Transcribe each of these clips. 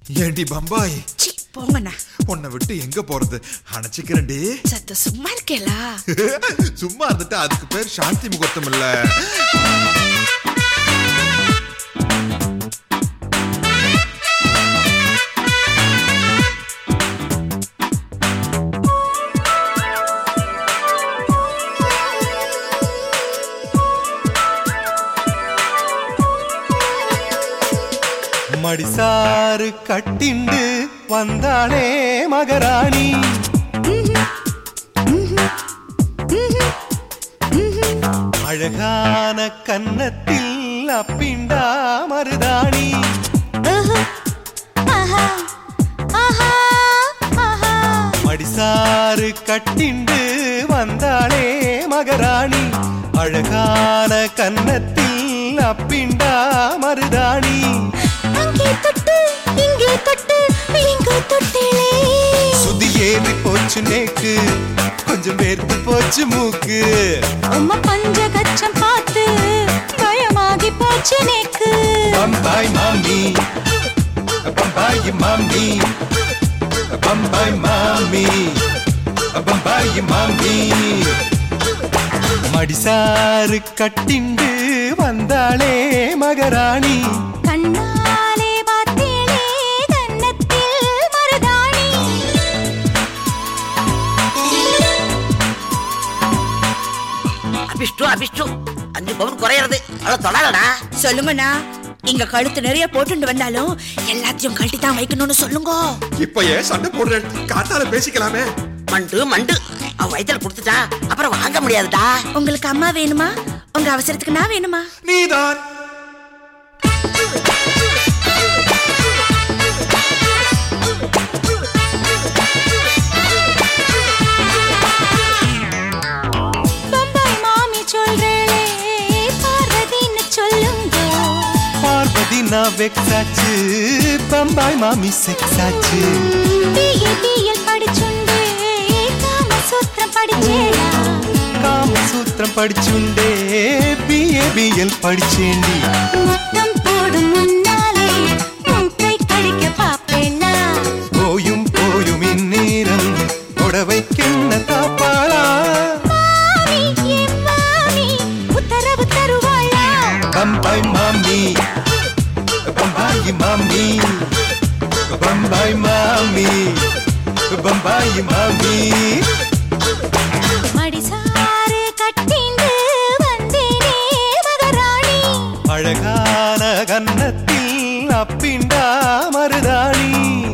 ஏண்டி பம்பாய் சி போங்கண்ணா உன்னை விட்டு எங்க போறது அணைச்சிக்கிறேன்டி சத்த சும்மா இருக்கேலா சும்மா இருந்துட்டு அதுக்கு பேர் சாந்தி முகூர்த்தம் இல்ல மடிசாறு கட்டிண்டு வந்தாளே மகராணி அழகான கன்னத்தில் அப்பிண்டா மருதாணி மடிசாறு கட்டிண்டு வந்தாளே மகராணி அழகான கன்னத்தில் அப்பிண்டா மருதாணி அங்கே தொட்டு இங்கே தொட்டு இங்கு தொட்டிலே சுதி ஏறி போச்சு நேக்கு கொஞ்சம் வேர்த்து போச்சு மூக்கு உம்ம பஞ்சகச்சம் பார்த்து பயமாகி போச்சு நேக்கு பம்பாய் மாமி பம்பாய் மாமி பம்பாய் மாமி பம்பாய் மாமி மடிசாறு கட்டிண்டு வந்தாளே மகராணி கண்ணாலே பார்த்தேனே கன்னத்தில் மருதாணி அபிஷ்டு அபிஷ்டு அஞ்சு பவுன் குறையிறது அவ்வளவு தொடாதடா சொல்லுங்கண்ணா இங்க கழுத்து நிறைய போட்டுட்டு வந்தாலும் எல்லாத்தையும் கழட்டி தான் வைக்கணும்னு சொல்லுங்க இப்ப ஏன் சண்டை போடுற காத்தால பேசிக்கலாமே மண்டு மண்டு அவன் வயித்துல கொடுத்துட்டா அப்புறம் வாங்க முடியாதுடா உங்களுக்கு அம்மா வேணுமா உங்க அவசரத்துக்கு நான் வேணுமா நீதான் பம்பாய் மாமி சொல்றேளே பார்வதின்னு சொல்லுங்க பார்வதி நான் வெக்ஸாச்சு பம்பாய் மாமி செக்ஸாச்சு பிஏ பிஎல் படிச்சுண்டே காமசூத்திரம் படிச்சேடா காமசூத்திரம் படிச்சுண்டே பிஏபிஎல் படிச்சேண்டி முத்தம் போடும் முன்னாலே மூக்கை கடிக்க பாப்பேனா போயும் போயும் இந்நேரம் புடவைக்கென்ன தாப்பாளா மாமி என் மாமி உத்தரவு தருவாளா பம்பாய் மாமி பம்பாய் மாமி பம்பாய் மாமி பம்பாய் மாமி மடிசாறு கட்டிண்டு வந்தேனே மகராணி அழகான கன்னத்தில் அப்பிண்டா மருதாணி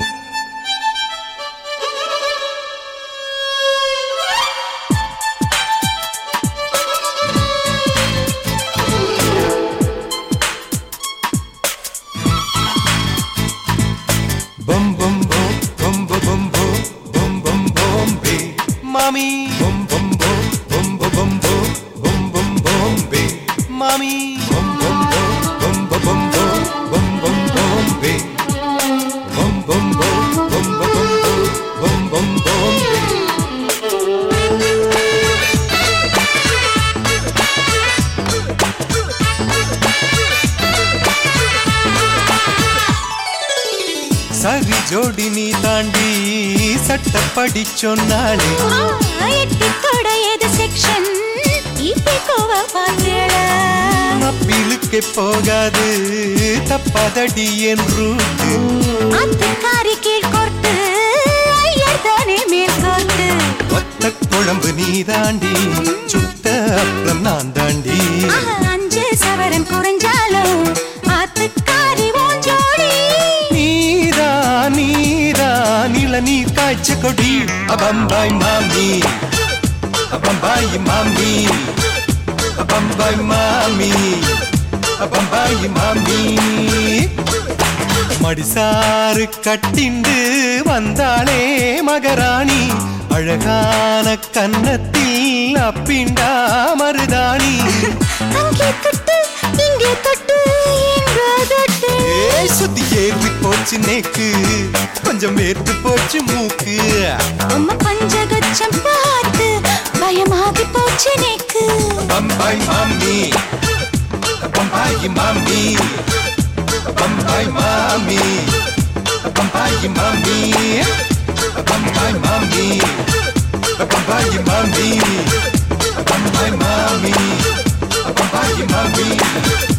Bum bum bum bum bum bum bum bum bum bum be Mommy bum bum bum bum bum bum bum bum bum bum be Mommy bum bum bum bum bum bum bum bum bum be Bum bum bum bum bum bum bum bum bum be சரி ஜோடி நீ தாண்டி சட்டப்படி சொன்னாளே ஆ, எட்டி தொட எது section இப்பி கோவ பார்த்தேளா மப்பிலுக்கு போகாது தப்பாதடி என் ரூட்டு அத்துக்காரி கீழ் கோர்த்து ஐயர் தானே மேல் கோர்த்து ஒத்த குழம்பு நீ தாண்டி சுத்த அப்புறம் நான் தாண்டி ஆஹா, அஞ்சு சவரன் குறைஞ்சாலும் ஆத்துக்காரி ஓஞ்சோடி நீதா நீதா இளநீர் காய்ச்ச கொடி அபம்பாய் மாமி அபம்பாய் மாமி அபம்பாய் மாமி அபம்பாய் மாமி மடிசாறு கட்டிண்டு வந்தாளே மகராணி அழகான கன்னத்தில் அப்பிண்டா மருதாணி அங்கே தொட்டு இங்கே தொட்டு எங்கோ தொட்டு ஏய் சுத்தி ஏறி போச்சு நேக்கு கொஞ்சம் வேர்த்து போச்சு மூக்கு உம்ம பஞ்சகச்சம் பார்த்து பயமாகி போச்சு நேக்கு பம்பாய் மாமி பம்பாய் மாமி பம்பாய் மாமி Bombay Bambai mommy, Bambai mommy, Bambai mommy, Bambai mommy, Bambai mommy.